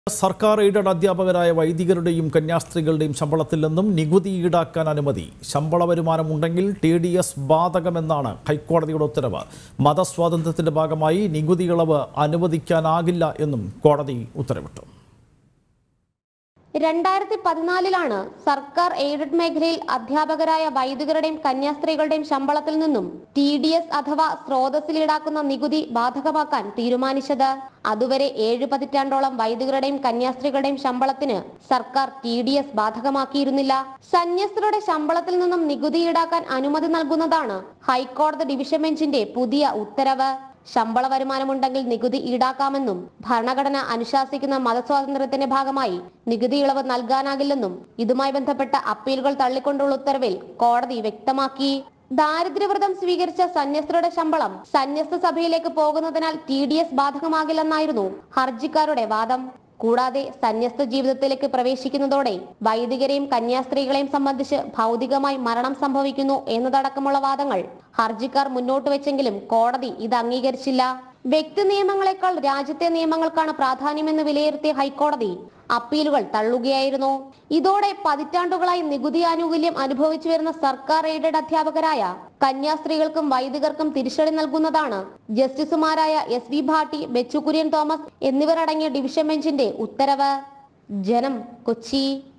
സർക്കാർ എയ്ഡഡ് അധ്യാപകരായ വൈദികരുടെയും കന്യാസ്ത്രീകളുടെയും ശമ്പളത്തിൽ നിന്നും നികുതി ഈടാക്കാൻ അനുമതി ശമ്പള വരുമാനമുണ്ടെങ്കിൽ ടി ഡി എസ് ബാധകമെന്നാണ് ഹൈക്കോടതിയുടെ ഉത്തരവ് മതസ്വാതന്ത്ര്യത്തിന്റെ ഭാഗമായി നികുതി ഇളവ് അനുവദിക്കാനാകില്ല എന്നും കോടതി ഉത്തരവിട്ടു രണ്ടായിരത്തി പതിനാലിലാണ് സർക്കാർ എയ്ഡഡ് മേഖലയിൽ അധ്യാപകരായ വൈദികരുടെയും കന്യാസ്ത്രീകളുടെയും ശമ്പളത്തിൽ നിന്നും ടി ഡി എസ് അഥവാ സ്രോതസ്സിൽ ഈടാക്കുന്ന നികുതി ബാധകമാക്കാൻ തീരുമാനിച്ചത് അതുവരെ ഏഴ് പതിറ്റാണ്ടോളം വൈദികരുടെയും കന്യാസ്ത്രീകളുടെയും ശമ്പളത്തിന് സർക്കാർ ടി ഡി എസ് ബാധകമാക്കിയിരുന്നില്ല സന്യസ്തരുടെ ശമ്പളത്തിൽ നിന്നും നികുതി ഈടാക്കാൻ അനുമതി നൽകുന്നതാണ് ഹൈക്കോടതി ഡിവിഷൻ ബെഞ്ചിന്റെ പുതിയ ഉത്തരവ് ശമ്പള വരുമാനമുണ്ടെങ്കിൽ നികുതി ഈടാക്കാമെന്നും ഭരണഘടന അനുശാസിക്കുന്ന മതസ്വാതന്ത്ര്യത്തിന്റെ ഭാഗമായി നികുതി ഇളവ് നൽകാനാകില്ലെന്നും ഇതുമായി ബന്ധപ്പെട്ട അപ്പീലുകൾ തള്ളിക്കൊണ്ടുള്ള ഉത്തരവിൽ കോടതി വ്യക്തമാക്കി ദാരിദ്ര്യവ്രതം സ്വീകരിച്ച സന്യസ്തരുടെ ശമ്പളം സന്യസ്ത സഭയിലേക്ക് പോകുന്നതിനാൽ ടി ഡി എസ് ബാധകമാകില്ലെന്നായിരുന്നു ഹർജിക്കാരുടെ വാദം കൂടാതെ സന്യസ്ത ജീവിതത്തിലേക്ക് പ്രവേശിക്കുന്നതോടെ വൈദികരെയും കന്യാസ്ത്രീകളെയും സംബന്ധിച്ച് ഭൗതികമായി മരണം സംഭവിക്കുന്നു എന്നതടക്കമുള്ള വാദങ്ങൾ ഹർജിക്കാർ മുന്നോട്ട് വെച്ചെങ്കിലും കോടതി ഇത് അംഗീകരിച്ചില്ല വ്യക്തി നിയമങ്ങളെക്കാൾ രാജ്യത്തെ നിയമങ്ങൾക്കാണ് പ്രാധാന്യമെന്ന് വിലയിരുത്തിയ ഹൈക്കോടതി അപ്പീലുകൾ തള്ളുകയായിരുന്നു ഇതോടെ പതിറ്റാണ്ടുകളായി നികുതി ആനുകൂല്യം അനുഭവിച്ചു വരുന്ന സർക്കാർ എയ്ഡഡ് അധ്യാപകരായ കന്യാസ്ത്രീകൾക്കും വൈദികർക്കും തിരിച്ചടി നൽകുന്നതാണ് ജസ്റ്റിസുമാരായ എസ് വി ഭാട്ടി ബെച്ചു കുര്യൻ തോമസ് എന്നിവരടങ്ങിയ ഡിവിഷൻ ബെഞ്ചിന്റെ ഉത്തരവ് ജനം കൊച്ചി